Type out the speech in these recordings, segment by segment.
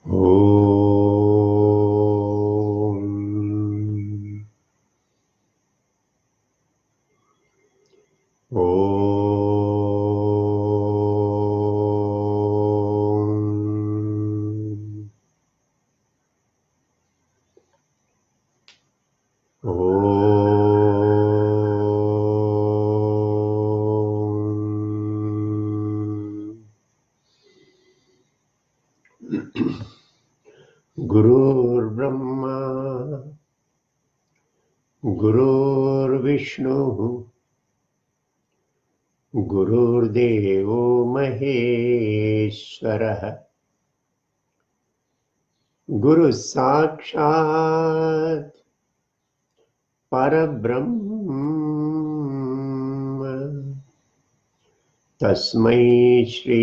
ॐ ॐ ॐ गुरुर्ब्रह्मा गुरुर्विष्णुः गुरुर्देवो महेश्वरः गुरुः साक्षात् परब्रह्म तस्मै श्री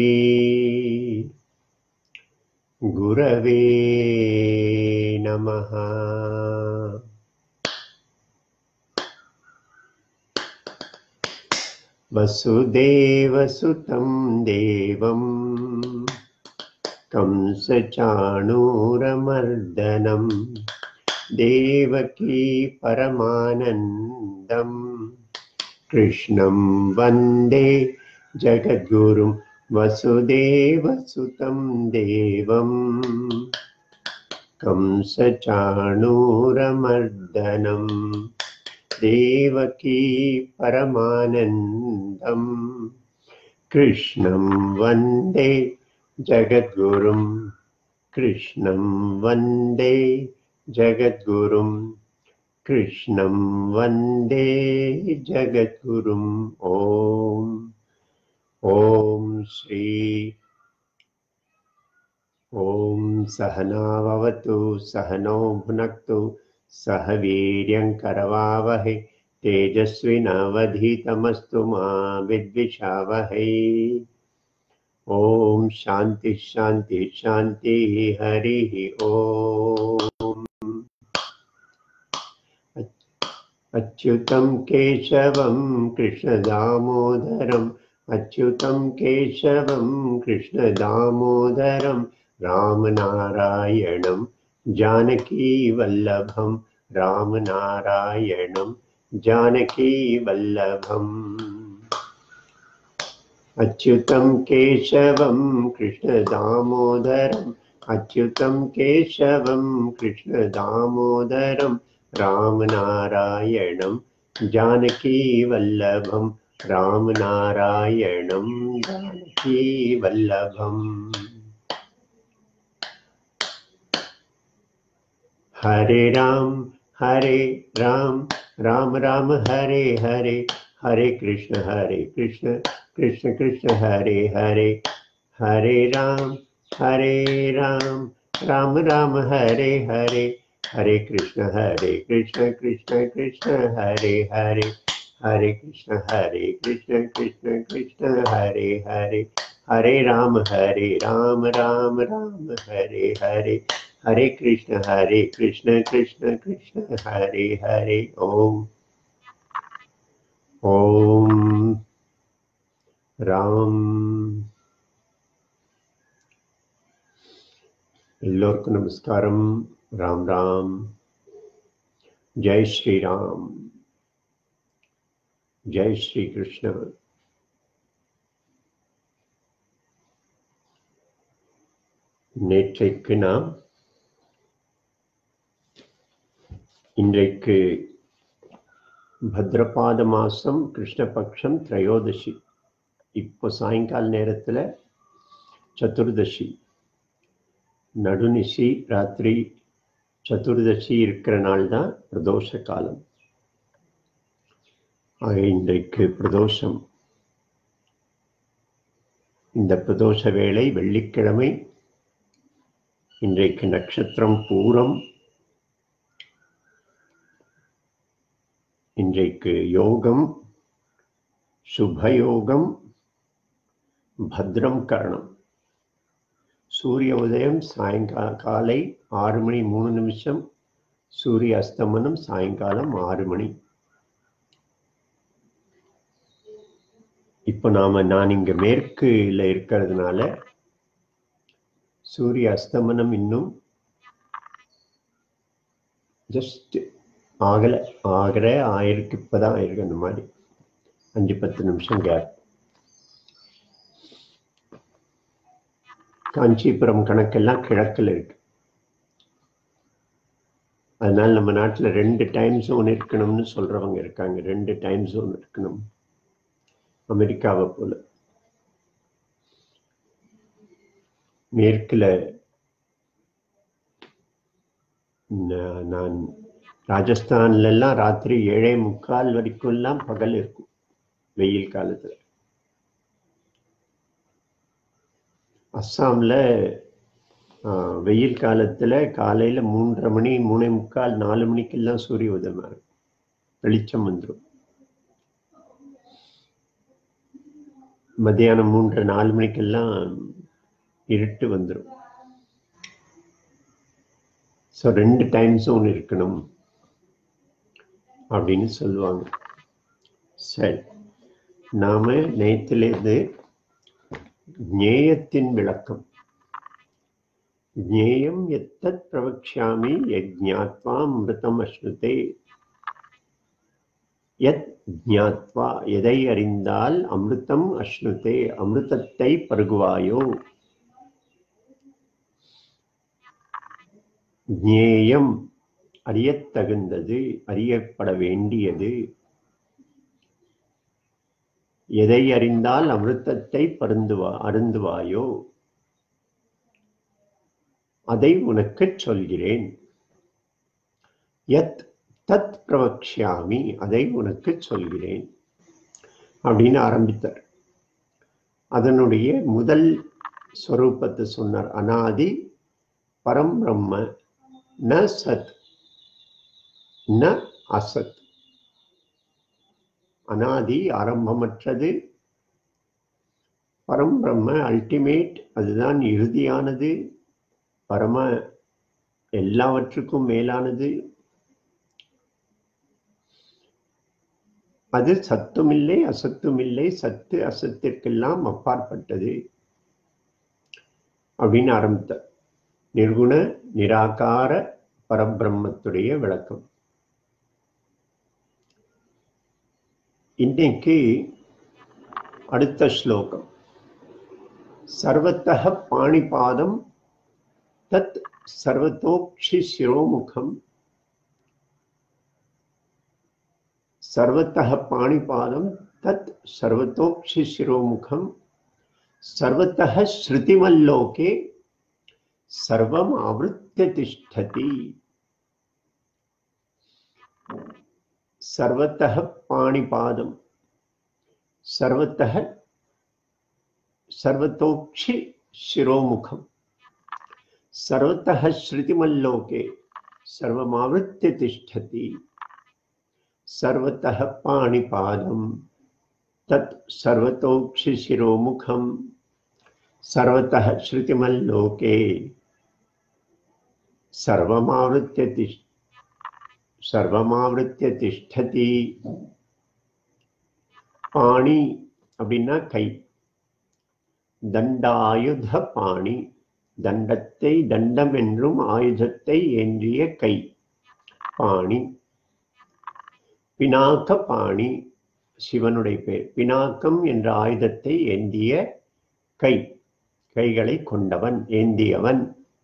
गुरवे नमः वसुदेवसुतं देवं कंसचाणूरमर्दनं देवकी परमानन्दं कृष्णं वन्दे जगद्गुरुं वसुदेवसुतं देवं कंसचाणूरमर्दनं देवकी परमानन्दं कृष्णं वन्दे जगद्गुरुं कृष्णं वन्दे जगद्गुरुं कृष्णं वन्दे जगद्गुरुम् ॐ ॐ श्री ॐ सहनाववतु सहनौ भुनक्तु सह वीर्यङ्करवावहै तेजस्विनावधीतमस्तु मा विद्विषावहै ॐ शान्तिः शान्तिः शान्तिः हरिः ॐ अच्युतं केशवं कृष्णदामोदरम् अच्युतं केशवं कृष्णदामोदरं रामनारायणं जानकीवल्लभं रामनारायणं जानकीवल्लभम् अच्युतं केशवं कृष्णदामोदरम् अच्युतं केशवं कृष्णदामोदरं रामनारायणं जानकीवल्लभं रामनारायणं जानकीवल्लभम् हरे राम हरे राम राम राम हरे हरे हरे कृष्ण हरे कृष्ण कृष्ण कृष्ण हरे हरे हरे राम हरे राम राम राम हरे हरे हरे कृष्ण हरे कृष्ण कृष्ण कृष्ण हरे हरे हरे कृष्ण हरे कृष्ण कृष्ण कृष्ण हरे हरे हरे राम हरे राम राम राम हरे हरे हरे कृष्ण हरे कृष्ण कृष्ण कृष्ण हरे हरे ओम ओम ராம் எல்லோருக்கும் நமஸ்காரம் ராம் ராம் ஜெய் ஸ்ரீராம் ஜெய் ஸ்ரீ கிருஷ்ண நேற்றைக்கு நாம் இன்றைக்கு பத்ரபாத மாசம் கிருஷ்ணபக்ஷம் திரையோதசி இப்போ சாயங்கால நேரத்தில் சதுர்தசி நடுநிசி ராத்திரி சதுர்தசி இருக்கிற நாள் தான் பிரதோஷ காலம் ஆக இன்றைக்கு பிரதோஷம் இந்த பிரதோஷ வேளை வெள்ளிக்கிழமை இன்றைக்கு நட்சத்திரம் பூரம் இன்றைக்கு யோகம் சுபயோகம் பத்ரம் கரணம் சூரிய உதயம் சாயங்கா காலை ஆறு மணி மூணு நிமிஷம் சூரிய அஸ்தமனம் சாயங்காலம் ஆறு மணி இப்போ நாம நான் இங்க மேற்குல இருக்கிறதுனால சூரிய அஸ்தமனம் இன்னும் ஜஸ்ட் ஆகலை ஆகிற ஆயிருக்கு இப்போதான் ஆயிருக்கு அந்த மாதிரி அஞ்சு பத்து நிமிஷம் கேப் காஞ்சிபுரம் கணக்கெல்லாம் கிழக்கில் இருக்கு அதனால நம்ம நாட்டில் ரெண்டு டைம் ஜோன் இருக்கணும்னு சொல்றவங்க இருக்காங்க ரெண்டு டைம் ஜோன் இருக்கணும் அமெரிக்காவை போல மேற்குல நா- நான் ராஜஸ்தான்ல எல்லாம் ராத்திரி ஏழே முக்கால் வரைக்கும் எல்லாம் பகல் இருக்கும் வெயில் காலத்துல அஸ்ஸாம்ல ஆ, வெயில் காலத்துல காலையில மூன்றரை மணி மூணே முக்கால் நாலு மணிக்கெல்லாம் சூரிய உதயமா இருக்கும் வெளிச்சம் வந்துடும் மத்தியானம் மூன்று நாலு மணிக்கெல்லாம் இருட்டு வந்துடும் ஸோ ரெண்டு டைம் ஜோன் இருக்கணும் அப்படின்னு சொல்லுவாங்க சரி நாம நேத்திலிருந்து ஞேயத்தின் விளக்கம் ஞேயம் எத்தத் பிரவக்ஷாமி யஜ்ஞாத்வா அமிர்தம் அஸ்னுதே யத் ஜாத்வா எதை அறிந்தால் அமிர்தம் அஸ்னுதே அமிர்தத்தை பருகுவாயோ ஞேயம் அறியத்தகுந்தது அறியப்பட வேண்டியது எதை அறிந்தால் அமிர்தத்தை பருந்துவா அருந்துவாயோ அதை உனக்குச் சொல்கிறேன் யத் தத் பிரவக்ஷாமி அதை உனக்குச் சொல்கிறேன் அப்படின்னு ஆரம்பித்தார் அதனுடைய முதல் ஸ்வரூபத்தை சொன்னார் அனாதி பரம் பிரம்ம ந சத் ந அசத் அனாதி ஆரம்பமற்றது பரம் பிரம்ம அல்டிமேட் அதுதான் இறுதியானது பரம எல்லாவற்றுக்கும் மேலானது அது சத்துமில்லை அசத்துமில்லை சத்து அசத்திற்கெல்லாம் அப்பாற்பட்டது அப்படின்னு ஆரம்பித்தார் நிர்குண நிராகார பரபிரம்மத்துடைய விளக்கம் இன்னைக்கு அடுத்த ஸ்லோகம் சர்வத்தः பாணிபாதம் தத் சர்வத்தோக்ஷி சிரோமுகம் सर्वतः पाणिपादं तत् सर्वतोक्षि शिरोमुखं सर्वतः श्रुतिमल्लोके सर्वम् आवृत्य तिष्ठति सर्वतः पाणिपादं सर्वतः सर्वतोक्षि शिरोमुखं सर्वतः श्रुतिमल्लोके सर्वमावृत्य तिष्ठति सर्वतः पाणिपादं तत् सर्वतोक्षिशिरोमुखं सर्वतः श्रुतिमल्लोके सर्वमावृत्य तिष् सर्वमावृत्य तिष्ठति பாணி அப்படின்னா கை தண்டாயுத பாணி தண்டத்தை தண்டம் என்றும் ஆயுதத்தை ஏந்திய கை பாணி பினாக்க பாணி சிவனுடைய பேர் பினாக்கம் என்ற ஆயுதத்தை ஏந்திய கை கைகளை கொண்டவன் ஏந்தியவன்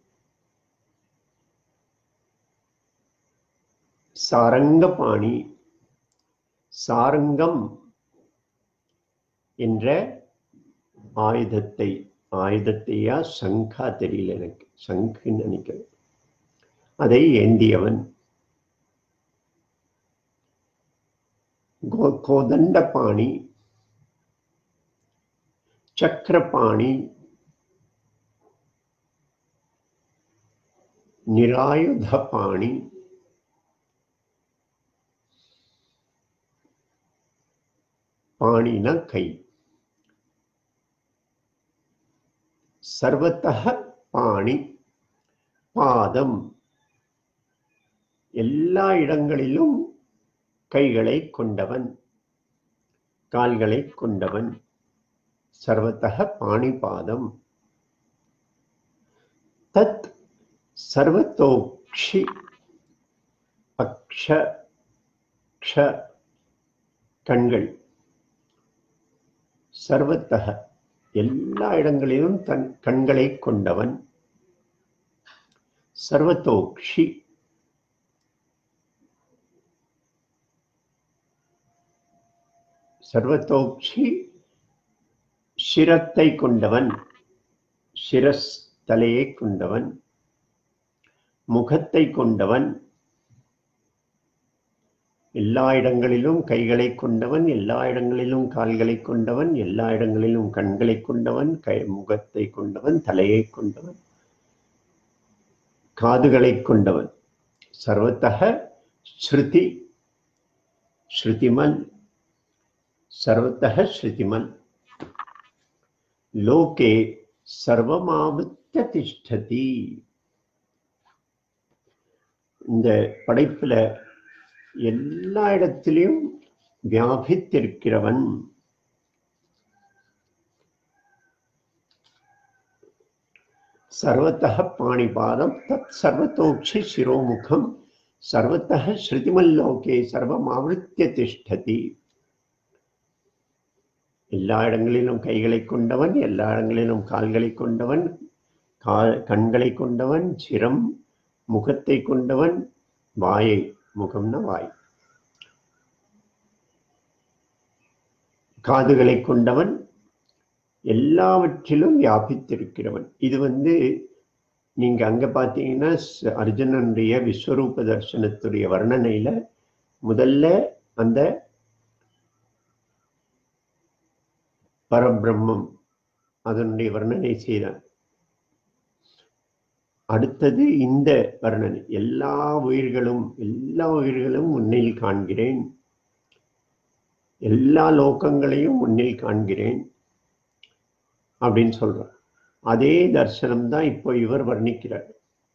சாரங்கபாணி சாரங்கம் என்ற ஆயுதத்தை ஆயுதத்தையா சங்கா தெரியல எனக்கு சங்குன்னு நினைக்கிறேன் அதை ஏந்தியவன் கோ கோதண்டபாணி சக்கரபாணி நிராயுதபாணி பாணினா கை சர்வத்தக பாணி பாதம் எல்லா இடங்களிலும் கைகளை கொண்டவன் கால்களை கொண்டவன் சர்வத்தக பாணிபாதம் தத் சர்வத்தோக்ஷி அக்ஷ க்ஷ கண்கள் சர்வத்தக எல்லா இடங்களிலும் தன் கண்களை கொண்டவன் சர்வத்தோக்ஷி சர்வத்தோக்ஷி சிரத்தை கொண்டவன் சிரஸ் தலையை கொண்டவன் முகத்தை கொண்டவன் எல்லா இடங்களிலும் கைகளை கொண்டவன் எல்லா இடங்களிலும் கால்களை கொண்டவன் எல்லா இடங்களிலும் கண்களை கொண்டவன் கை முகத்தை கொண்டவன் தலையை கொண்டவன் காதுகளை கொண்டவன் சர்வத்தக ஸ்ருதி ஸ்ருதிமன் சர்வத்தக ஸ்ருதிமன் லோகே சர்வமாவித்த திஷ்டதி இந்த படைப்புல எல்லா இடத்திலையும் வியாபித்திருக்கிறவன் சர்வத்தக பாணிபாதம் தத் சர்வத்தோக்ஷி சிரோமுகம் சர்வத்தக ஸ்ருதிமல்லோகே சர்வம் ஆவருத்திய திஷ்டதி எல்லா இடங்களிலும் கைகளை கொண்டவன் எல்லா இடங்களிலும் கால்களை கொண்டவன் கால் கண்களை கொண்டவன் சிரம் முகத்தை கொண்டவன் வாயை முகம்னா வாய் காதுகளை கொண்டவன் எல்லாவற்றிலும் வியாபித்திருக்கிறவன் இது வந்து நீங்க அங்க பார்த்தீங்கன்னா ச- அர்ஜுனனுடைய விஸ்வரூப தர்சனத்துடைய வர்ணனையில முதல்ல அந்த பரபிரம்மம் அதனுடைய வர்ணனை செய்தான் அடுத்தது இந்த வர்ணனை எல்லா உயிர்களும் எல்லா உயிர்களும் உன்னில் காண்கிறேன் எல்லா லோகங்களையும் உன்னில் காண்கிறேன் அப்படின்னு சொல்றார் அதே தர்சனம் தான் இப்போ இவர் வர்ணிக்கிறார்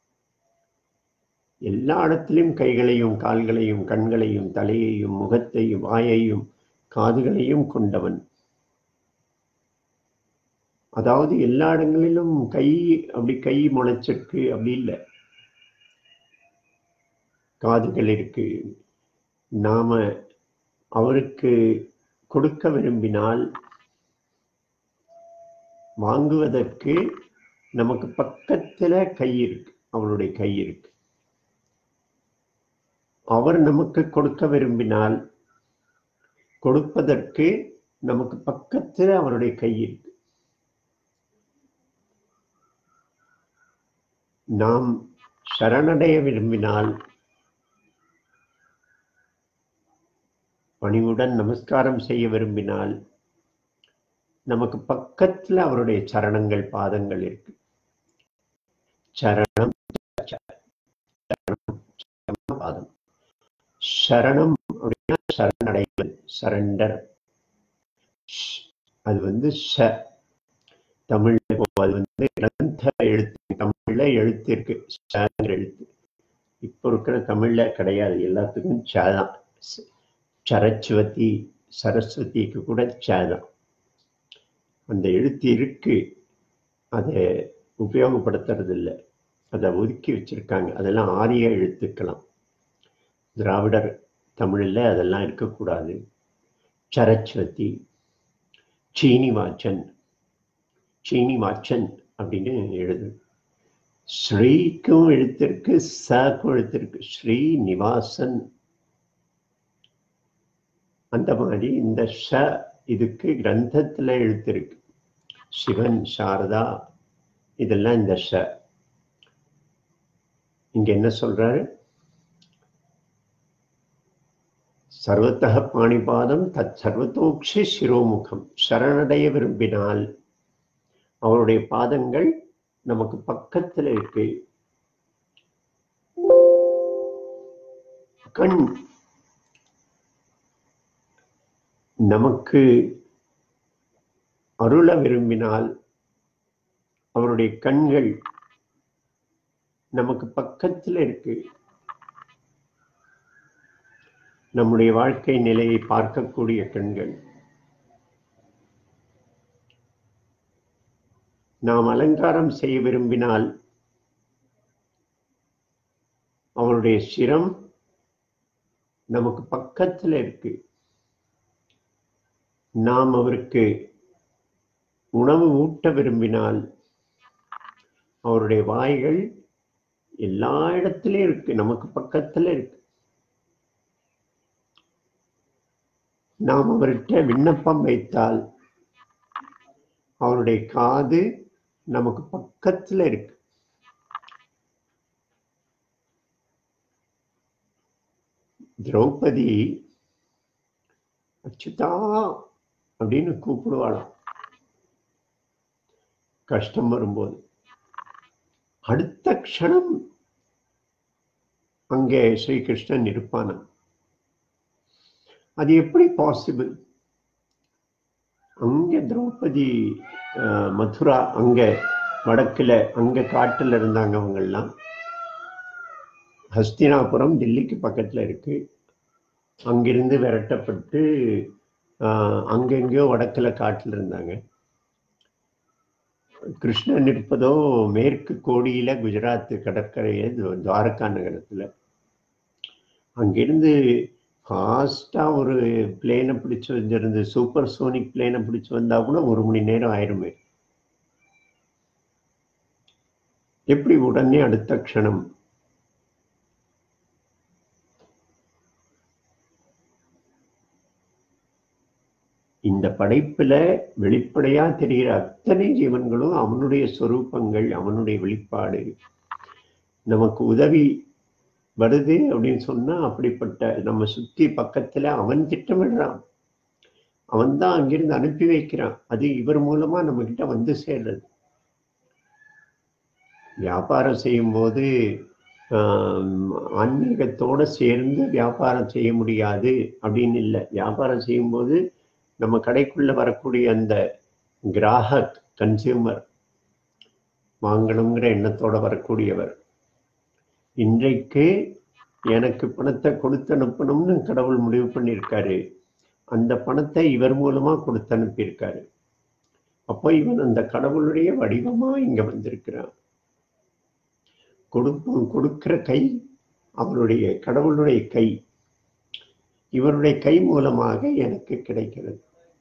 எல்லா இடத்திலும் கைகளையும் கால்களையும் கண்களையும் தலையையும் முகத்தையும் வாயையும் காதுகளையும் கொண்டவன் அதாவது எல்லா இடங்களிலும் கை அப்படி கை முளைச்சிருக்கு அப்படி இல்லை காதுகள் இருக்கு நாம அவருக்கு கொடுக்க விரும்பினால் வாங்குவதற்கு நமக்கு பக்கத்துல கை இருக்கு அவருடைய கை இருக்கு அவர் நமக்கு கொடுக்க விரும்பினால் கொடுப்பதற்கு நமக்கு பக்கத்துல அவருடைய கை இருக்கு நாம் சரணடைய விரும்பினால் பணிவுடன் நமஸ்காரம் செய்ய விரும்பினால் நமக்கு பக்கத்துல அவருடைய சரணங்கள் பாதங்கள் இருக்கு சரணம் சரணம், சரணம், பாதம் சரணம் அப்படின்னா சரணடைதல் சரண்டர் அது வந்து ச தமிழ்ல இப்போ அது வந்து கிரந்த எழுத்து தமிழ்ல எழுத்து இருக்கு சங்கிற எழுத்து இப்போ இருக்கிற தமிழ்ல கிடையாது எல்லாத்துக்கும் ச தான் ச- சரஸ்வதி சரஸ்வதிக்கு கூட ச தான் அந்த எழுத்து இருக்கு அதை உபயோகப்படுத்துறது இல்லை அதை ஒதுக்கி வச்சிருக்காங்க அதெல்லாம் ஆரிய எழுத்துக்கலாம் திராவிடர் தமிழில் அதெல்லாம் இருக்கக்கூடாது சரஸ்வதி சீனிவாச்சன் சீனிவாச்சன் அப்படின்னு எழுது ஸ்ரீக்கும் எழுத்திருக்கு சக்கும் எழுத்திருக்கு ஸ்ரீ நிவாசன் அந்த மாதிரி இந்த ஷ இதுக்கு கிரந்தத்துல எழுத்திருக்கு சிவன் சாரதா இதெல்லாம் இந்த ஷ இங்க என்ன சொல்றாரு சர்வத்தக பாணிபாதம் தத் சர்வத்தோக்ஷி சிரோமுகம் சரணடைய விரும்பினால் அவருடைய பாதங்கள் நமக்கு பக்கத்துல இருக்கு கண் நமக்கு அருள விரும்பினால் அவருடைய கண்கள் நமக்கு பக்கத்துல இருக்கு நம்முடைய வாழ்க்கை நிலையை பார்க்கக்கூடிய கண்கள் நாம் அலங்காரம் செய்ய விரும்பினால் அவருடைய சிரம் நமக்கு பக்கத்துல இருக்கு நாம் அவருக்கு உணவு ஊட்ட விரும்பினால் அவருடைய வாய்கள் எல்லா இடத்துலயும் இருக்கு நமக்கு பக்கத்துல இருக்கு நாம் அவர்கிட்ட விண்ணப்பம் வைத்தால் அவருடைய காது நமக்கு பக்கத்துல இருக்கு திரௌபதி அச்சுதா அப்படின்னு கூப்பிடுவாளாம் கஷ்டம் வரும்போது அடுத்த க்ஷணம் அங்கே ஸ்ரீகிருஷ்ணன் இருப்பானாம் அது எப்படி பாசிபிள் அங்க திரௌபதி அஹ், மதுரா அங்க வடக்குல அங்க காட்டுல இருந்தாங்க அவங்கெல்லாம் ஹஸ்தினாபுரம் டெல்லிக்கு பக்கத்துல இருக்கு அங்கிருந்து விரட்டப்பட்டு ஆஹ், அங்கெங்கேயோ வடக்குல காட்டுல இருந்தாங்க கிருஷ்ணன் இருப்பதோ மேற்கு கோடியில குஜராத் கடற்கரையே து- துவாரகா நகரத்துல அங்கிருந்து ஃபாஸ்டா ஒரு பிளேனை பிடிச்சு வந்திருந்து சூப்பர் சோனிக் பிளேனை பிடிச்சு வந்தா கூட ஒரு மணி நேரம் ஆயிருமே எப்படி உடனே அடுத்த க்ஷணம் இந்த படைப்புல வெளிப்படையா தெரிகிற அத்தனை ஜீவன்களும் அவனுடைய சொரூபங்கள் அவனுடைய வெளிப்பாடு நமக்கு உதவி வருது அப்படின்னு சொன்னா அப்படிப்பட்ட நம்ம சுத்தி பக்கத்துல அவன் திட்டமிடுறான் அவன் தான் அங்கிருந்து அனுப்பி வைக்கிறான் அது இவர் மூலமா நம்ம கிட்ட வந்து சேர்றது வியாபாரம் செய்யும்போது ஆம், ஆன்மீகத்தோட சேர்ந்து வியாபாரம் செய்ய முடியாது அப்படின்னு இல்லை வியாபாரம் செய்யும்போது நம்ம கடைக்குள்ள வரக்கூடிய அந்த கிராஹக் கன்சியூமர் வாங்கணுங்கிற எண்ணத்தோட வரக்கூடியவர் இன்றைக்கு எனக்கு பணத்தை கொடுத்து அனுப்பணும்னு கடவுள் முடிவு பண்ணியிருக்காரு அந்த பணத்தை இவர் மூலமா கொடுத்து அனுப்பியிருக்காரு அப்போ இவன் அந்த கடவுளுடைய வடிவமா இங்க வந்திருக்கிறான் கொடுப்போம் கொடுக்கிற கை அவருடைய கடவுளுடைய கை இவருடைய கை மூலமாக எனக்கு கிடைக்கிறது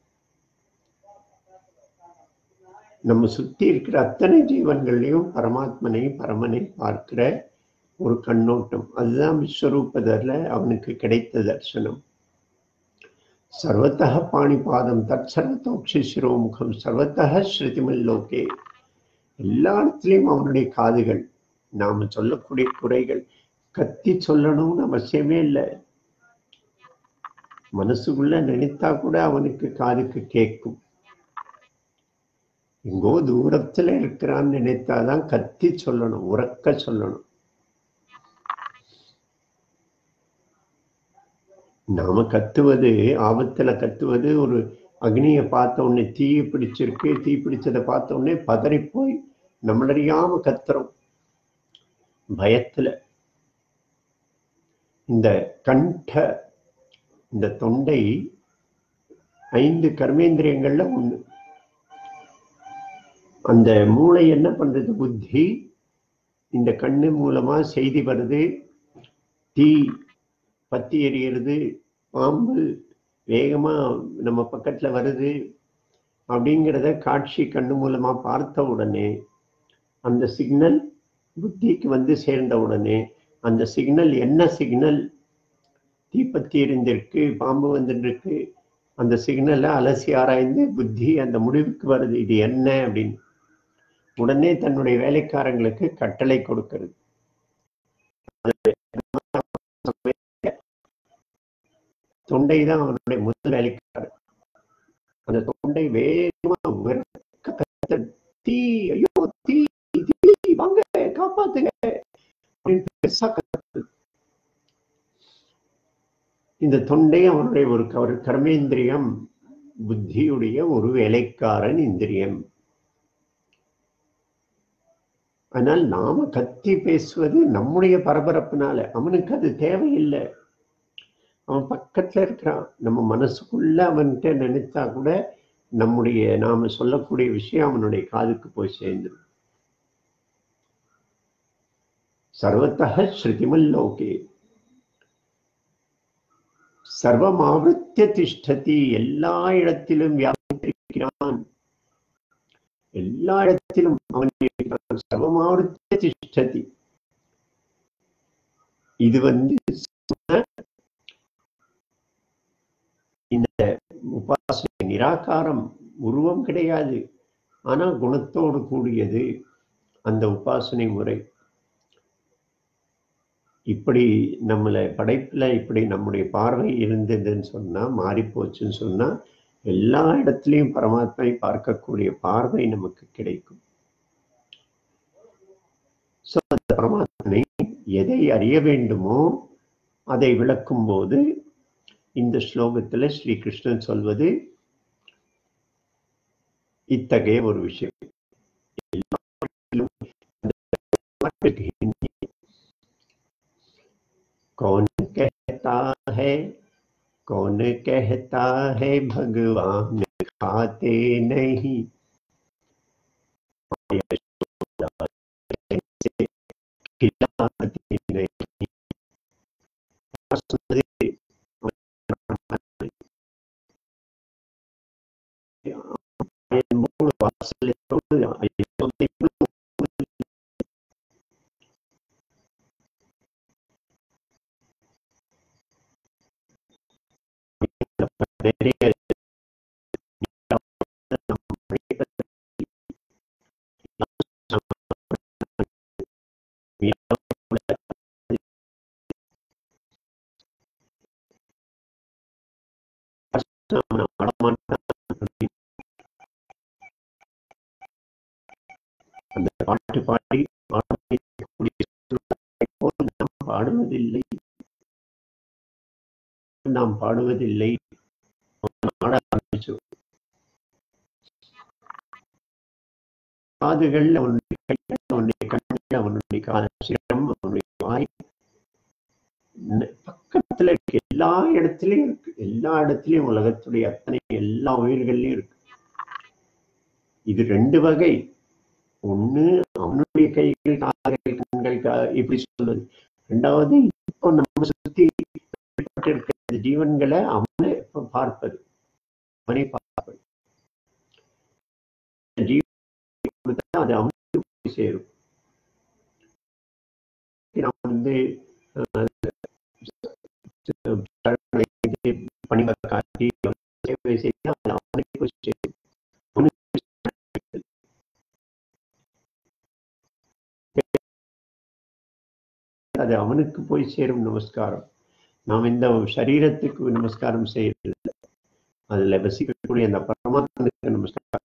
நம்ம சுத்தி இருக்கிற அத்தனை ஜீவன்கள்லையும் பரமாத்மனை பரமனை பார்க்கிற ஒரு கண்ணோட்டம் அதுதான் விஸ்வரூபதர்ல அவனுக்கு கிடைத்த தரிசனம் சர்வத்தக பாணிபாதம் தத் சர்வத்தோக்ஷி சிரோமுகம் சர்வத்தக ஸ்ருதிமல்லோகே எல்லா இடத்துலையும் அவனுடைய காதுகள் நாம சொல்லக்கூடிய குறைகள் கத்தி சொல்லணும்னு அவசியமே இல்லை மனசுக்குள்ள நினைத்தா கூட அவனுக்கு காதுக்கு கேட்கும் எங்கோ தூரத்துல இருக்கிறான்னு நினைத்தாதான் கத்தி சொல்லணும் உறக்க சொல்லணும் நாம கத்துவது ஆபத்துல கத்துவது ஒரு அக்னியை பார்த்த உடனே தீ பிடிச்சிருக்கு தீ பிடிச்சதை பார்த்த உடனே பதறி போய் நம்மளறியாம கத்துறோம் பயத்துல இந்த கண்ட இந்த தொண்டை ஐந்து கர்மேந்திரியங்கள்ல ஒண்ணு அந்த மூளை என்ன பண்றது புத்தி இந்த கண்ணு மூலமா செய்தி வருது தீ பத்தி எரியிறது பாம்பு வேகமா நம்ம பக்கத்துல வருது அப்படிங்கிறத காட்சி கண்ணு மூலமா பார்த்த உடனே அந்த சிக்னல் புத்திக்கு வந்து சேர்ந்த உடனே அந்த சிக்னல் என்ன சிக்னல் தீப்பத்தி எரிந்திருக்கு பாம்பு வந்துருக்கு அந்த சிக்னலை அலசி ஆராய்ந்து புத்தி அந்த முடிவுக்கு வருது இது என்ன அப்படின்னு உடனே தன்னுடைய வேலைக்காரங்களுக்கு கட்டளை கொடுக்கிறது தொண்டை தான் அவனுடைய முதல் வேலைக்காரர் அந்த தொண்டை வேகமா விரக்க கத்த, தீ ஐயோ தீ தீ வாங்க காப்பாத்துங்க அப்படின்னு பெருசா கத்துது. இந்த தொண்டை அவனுடைய ஒரு க- ஒரு கர்மேந்திரியம் புத்தியுடைய ஒரு வேலைக்காரன் இந்திரியம் ஆனால் நாம கத்தி பேசுவது நம்முடைய பரபரப்புனால அவனுக்கு அது தேவையில்லை அவன் பக்கத்துல இருக்கிறான் நம்ம மனசுக்குள்ள அவன்கிட்ட நினைத்தா கூட நம்முடைய நாம சொல்லக்கூடிய விஷயம் அவனுடைய காதுக்கு போய் சேர்ந்துடும் सर्वतः श्रुतिमल्लोके சர்வமாவிருத்திய திஷ்டதி எல்லா இடத்திலும் வியாபித்திருக்கிறான் எல்லா இடத்திலும் அவன் இருக்கிறான் சர்வமாவிருத்திய திஷ்டதி இது வந்து இந்த உபாசனை நிராகாரம் உருவம் கிடையாது ஆனா குணத்தோடு கூடியது அந்த உபாசனை முறை இப்படி நம்மளை படைப்புல இப்படி நம்முடைய பார்வை இருந்ததுன்னு சொன்னா மாறி போச்சுன்னு சொன்னா எல்லா இடத்துலையும் பரமாத்மை பார்க்கக்கூடிய பார்வை நமக்கு கிடைக்கும் ஸோ அந்த பரமாத்மனை எதை அறிய வேண்டுமோ அதை விளக்கும் போது இந்த ஸ்லோகத்துல ஸ்ரீ கிருஷ்ணன் சொல்வது இத்தகைய ஒரு விஷயம் कौन कहता है कौन कहता है भगवान खाते नहीं खिलाते नहीं மூணு வாசல் நிறைய அந்த பாட்டு பாடி நாம் பாடுவதில்லை நாம் பாடுவதில்லை பாட ஆரம்பிச்சு காதுகள் அவனுடைய கைகள் அவனுடைய கண்கள் அவனுடைய காலம் அவனுடைய வாய் பக்கத்துல இருக்கு எல்லா இடத்துலயும் இருக்கு எல்லா இடத்துலயும் உலகத்துடைய அத்தனை எல்லா உயிர்கள்லயும் இருக்கு இது ரெண்டு வகை ஒண்ணு அவனுடைய கைகள் கால்கள் கண்கள் இப்படி சொல்றது ரெண்டாவது இப்போ நம்ம சுத்தி இருக்கிற ஜீவன்களை அவனை பார்ப்பது அவனை பார்ப்பது அது அவனுக்கு சேரும் நான் வந்து பணிவை காட்டி சேவை செய்து அது அவனுக்கு சேரும் அது அவனுக்கு போய் சேரும் நமஸ்காரம் நாம் இந்த சரீரத்துக்கு நமஸ்காரம் செய்யறதில்லை அதுல வசிக்கக்கூடிய அந்த பரமாத்மனுக்கு நமஸ்காரம்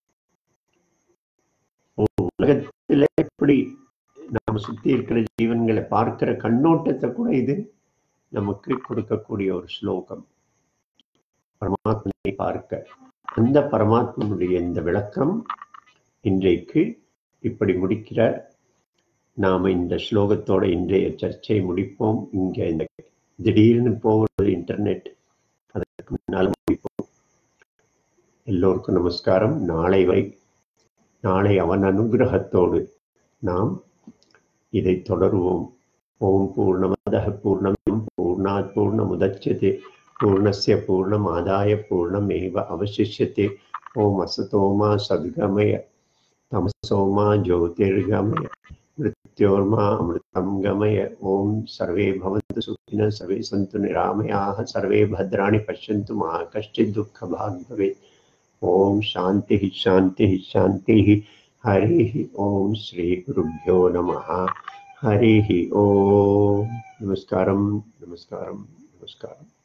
உலகத்துல எப்படி நாம் சுத்தி இருக்கிற ஜீவன்களை பார்க்கிற கண்ணோட்டத்தை கூட இது நமக்கு கொடுக்கக்கூடிய ஒரு ஸ்லோகம் பரமாத்மனை பார்க்க அந்த பரமாத்மனுடைய இந்த விளக்கம் இன்றைக்கு இப்படி முடிக்கிறார் நாம இந்த ஸ்லோகத்தோட இன்றைய சர்ச்சை முடிப்போம் இங்க இந்த திடீர்னு போகிறது இன்டர்நெட் அதற்கு முன்னால் முடிப்போம் எல்லோருக்கும் நமஸ்காரம் நாளை வரை நாளை அவன் அனுகிரகத்தோடு நாம் இதை தொடருவோம் ஓம் பூர்ணமத பூர்ணம் பூர்ணாத் பூர்ணமுதட்சதே பூர்ணஸ்ய பூர்ணமாதாய பூர்ணமேவ அவசிஷ்யते ஓம் அசதோமா சத்கமய தமசோமா ஜோதிர்கமய मृत्योर्मा अमृतं गमय ॐ सर्वे भवन्तु सुखिनः सर्वे सन्तु निरामयाः सर्वे भद्राणि पश्यन्तु मा कश्चित् दुःखभाग् भवेत् ॐ शान्तिः शान्तिः शान्तिः हरिः ॐ श्रीगुरुभ्यो नमः हरिः ॐ नमस्कारं नमस्कारं नमस्कारम्